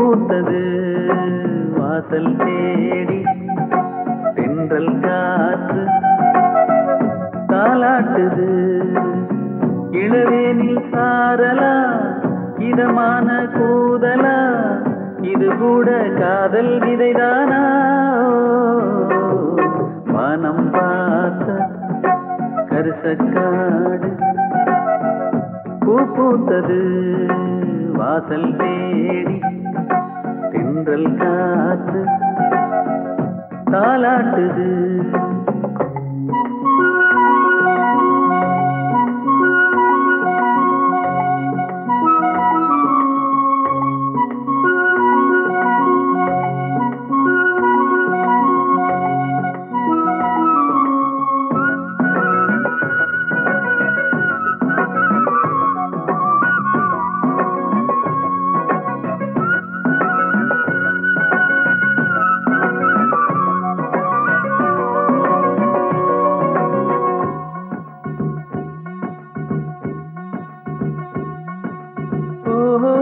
பூத்தது வாசல் தேடி தென்றல் காற்று தாலாட்டுது இளவேனில் சாரலா இதமான கூதலா இது கூட காதல் விதைதானா வானம் பார்த்த கருசக்காடு பூ பூத்தது வாசல் தேடி தென்றல் காற்று தாலாட்டுது ஓஹோ,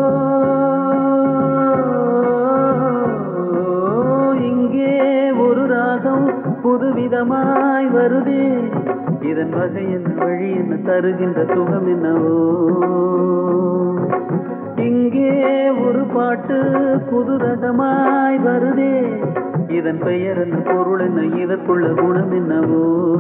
இங்கே ஒரு ராகம் புதுவிதமாய் வருதே இதன் வகை என்ன வழி என்ன தருகின்ற சுகம் என்னவோ இங்கே ஒரு பாட்டு புது ரகமாய் வருதே இதன் பெயர் என்ன பொருள் என்ன இதற்குள்ள குணம் என்னவோ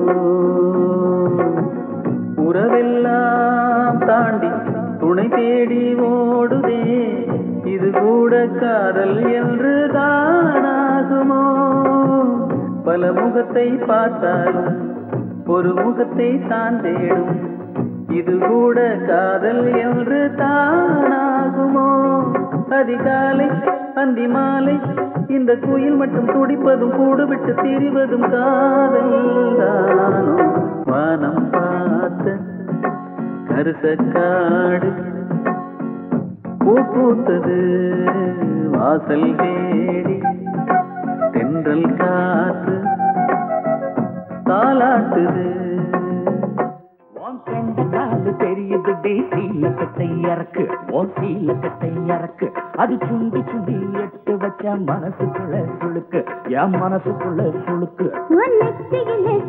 உறவெல்லாம் தாண்டி துணை தேடி ஓடுதே இது கூட காதல் என்று தானாகுமோ பல முகத்தை பார்த்தாலும் ஒரு முகத்தை தான் தேடும் இது கூட காதல் என்று தானாகுமோ அதிகாலை அந்தி மாலை இந்த குயில் மட்டும் துடிப்பதும் கூடு விட்டு திரிவதும் காதல் தானோ வானம் பார்த்த கருசக்காடு பூ பூத்தது வாசல் தேடி தென்றல் காற்று தாலாட்டுது உன் கண்ட காது தெரியுது டே சீலக்கத்தை இறக்கு உன் சீலக்கத்தை இறக்கு அது சுண்டி சுண்டி எட்டு வச்ச மனசுக்குள்ள சுளுக்கு என் மனசுக்குள்ள சுளுக்கு உன் நெற்றியிலே